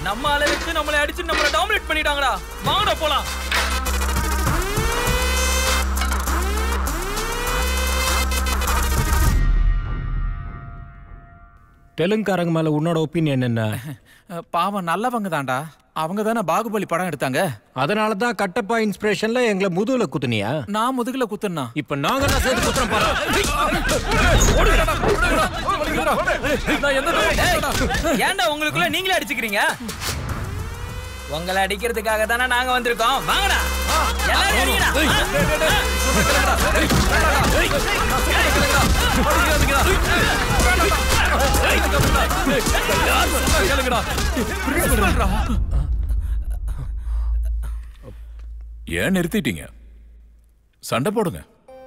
நம்ம ஆளை வச்சு நம்மளை அடிச்சு நம்மளை டாமினேட் பண்ணிட்டாங்கடா வாங்கடா போலாம் தெலுங்குக்காரங்க மேல உன்னோட ஒப்பீனியன் என்ன அஹ், பாவம் நல்லவங்க தான்டா அவங்க தானே பாகுபலி படம் எடுத்தாங்க அதனால தான் கட்டப்பா இன்ஸ்பிரேஷன்ல எங்களை முதுகுல குத்துனியா நான் முதுகுல குத்துனா இப்ப நாங்க தான் சேர்த்து குத்துறோம் பாரு ஏய், ஏன்டா உங்களுக்குள்ள நீங்களே அடிச்சுக்கிறீங்க உங்களை அடிக்கிறதுக்காக தானே நாங்க வந்திருக்கோம் வாங்கடா எல்லாரும் அடிங்கடா. ஏன் நிறுத்திட்டீங்க சண்டை போடுங்க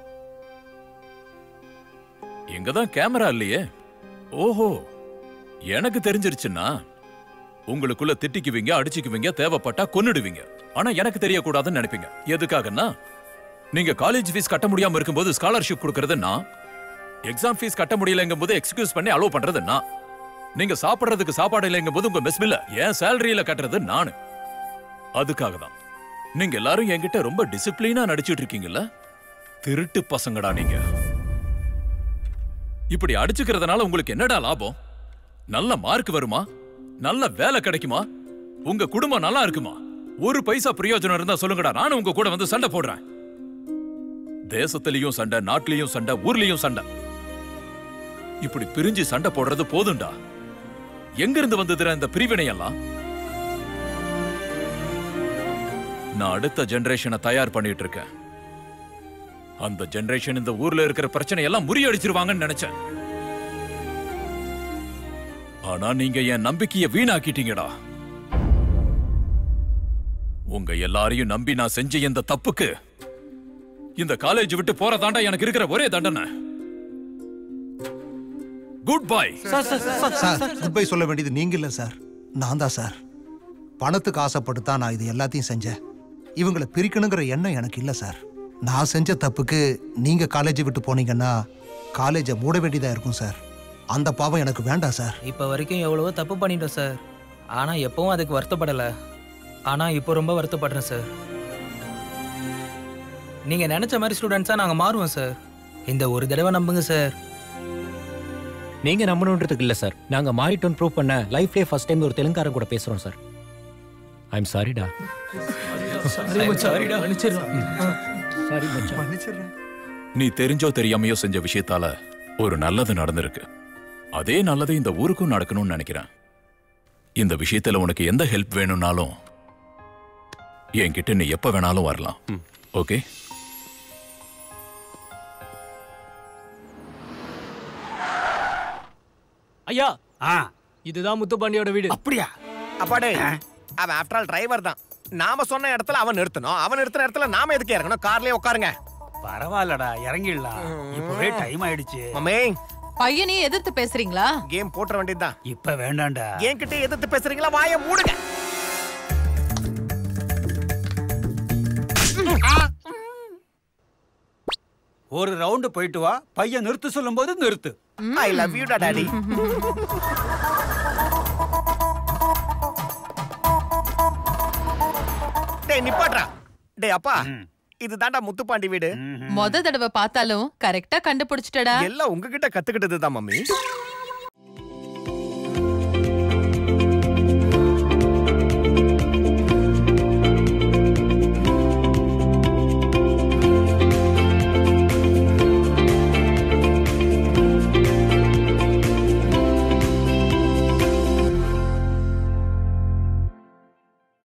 எங்கதான் கேமரா இல்லையே ஓஹோ எனக்கு தெரிஞ்சிருச்சுன்னா உங்களுக்குள்ள திட்டிக்குவீங்க அடிச்சுக்குவீங்க தேவைப்பட்டா கொன்னுடுவீங்க ஆனா எனக்கு தெரியக்கூடாதுன்னு நினைப்பீங்க எதுக்காகன்னா நீங்க காலேஜ் ஃபீஸ் கட்ட முடியாம இருக்கும்போது ஸ்காலர்ஷிப் கொடுக்கறது நான் எக்ஸாம் ஃபீஸ் கட்ட முடியலங்கும் போது எக்ஸ்கியூஸ் பண்ணி அலோவ் பண்றது நான் நீங்க சாப்பிடுறதுக்கு சாப்பாடு இல்லைங்கும் போது உங்க மெஸ் பில்ல என் சேலரியில கட்டுறது நானு அதுக்காக தான் நீங்க எல்லாரும் என்கிட்ட ரொம்ப டிசிப்ளினா நடிச்சிட்டு இருக்கீங்கல்ல திருட்டு பசங்கடா நீங்க இப்படி அடிச்சுக்கிறதுனால உங்களுக்கு என்னடா லாபம் நல்ல மார்க் வருமா நல்ல வேலை கிடைக்குமா உங்க குடும்பம் நல்லா இருக்குமா ஒரு பைசா பிரயோஜனம் இருந்தா சொல்லுங்கடா நானும் உங்க கூட வந்து சண்டை போடுறேன் தேசத்திலயும் சண்டை நாட்டிலையும் சண்டை ஊர்லயும் சண்டை இப்படி பிரிஞ்சு சண்டை போடுறது போதும்டா எங்க இருந்து வந்ததுடா இந்த பிரிவினை எல்லாம் நான் அடுத்த ஜெனரேஷனை தயார் பண்ணிட்டு இருக்கேன் அந்த ஜெனரேஷன் இந்த ஊர்ல இருக்கிற பிரச்சனை எல்லாம் முறியடிச்சிருவாங்கன்னு நினைச்சேன் ஆனா நீங்க என் நம்பிக்கைய வீணாக்கிட்டீங்கடா உங்க எல்லாரையும் நம்பி நான் செஞ்ச இந்த தப்புக்கு இந்த காலேஜ் விட்டு போறதாண்டா எனக்கு இருக்கிற ஒரே தண்டனை goodbye sir goodbye சொல்ல வேண்டியது நீங்க இல்ல சார் நான் தான் சார் பணத்துக்கு ஆசைப்பட்டு தான் நான் இது எல்லாத்தையும் செஞ்சேன் இவங்களை பிரிக்கணுங்கிற எண்ணம் எனக்கு இல்லை சார் நான் செஞ்ச தப்புக்கு நீங்க காலேஜை விட்டு போனீங்கன்னா காலேஜை மூட வேண்டியதா இருக்கும் சார் அந்த பாவம் எனக்கு வேண்டாம் சார் இப்ப வரைக்கும் எவ்வளவோ தப்பு பண்ணிட்டோம் சார் ஆனா எப்பவும் அதுக்கு வருத்தப்படல ஆனா இப்போ ரொம்ப வருத்தப்படுறேன் சார் நீங்க நினைச்ச மாதிரி ஸ்டூடெண்ட்ஸா நாங்க மாறுவோம் சார் இந்த ஒரு தடவை நம்புங்க சார் நீங்க நம்பணுன்றதுக்கு இல்ல சார் நாங்க மாறிட்டோம் ப்ரூவ் பண்ண லைஃப்லயே ஃபர்ஸ்ட் டைம் ஒரு தெலுங்காரன் கூட பேசுறோம் சார் ஐம் சாரிடா சாரிடா சாரி மச்சான் நீ தெரிஞ்சோ தெரியாமையோ செஞ்ச விஷயத்தால ஒரு நல்லது நடந்திருக்கு அதே நல்லது இந்த ஊருக்கும் நடக்கணும்னு நினைக்கிறேன் இந்த விஷயத்துல உனக்கு எந்த ஹெல்ப் வேணும்னாலும் என்கிட்ட நீ எப்ப வேணாலும் வரலாம் ஓகே ஐயா இதுதான் முத்துப்பாண்டியோட வீடு அப்படியா அப்பாடே அவன் ஆஃப்டர் ஆல் டிரைவர் தான் நாம சொன்ன இடத்துல அவன் நிறுத்தணும் அவன் நிறுத்தின இடத்துல நாம எதுக்கு இறங்கணும் கார்லயே உட்காருங்க பரவாயில்லடா இறங்கிடலாம் இப்பவே டைம் ஆயிடுச்சு மம்மே பையனையும் எதிர்த்து பேசுறீங்களா கேம் போட்டுற வேண்டியதுதான் இப்ப வேண்டாம்டா என்கிட்ட எதிர்த்து பேசுறீங்களா வாயை மூடுங்க ஒரு ரவுண்டு போயிட்டு வா பையன் நிறுத்து சொல்லும்போது நிறுத்து ஐ லவ் யூ டாடி டேய் நிப்பாட்றா டேய் அப்பா இது தாண்டா முத்துப்பாண்டி வீடு மொத தடவை பார்த்தாலும் கரெக்டா கண்டுபிடிச்சிட்டடா எல்லாம் உங்ககிட்ட கத்துக்கிட்டது தான் மம்மி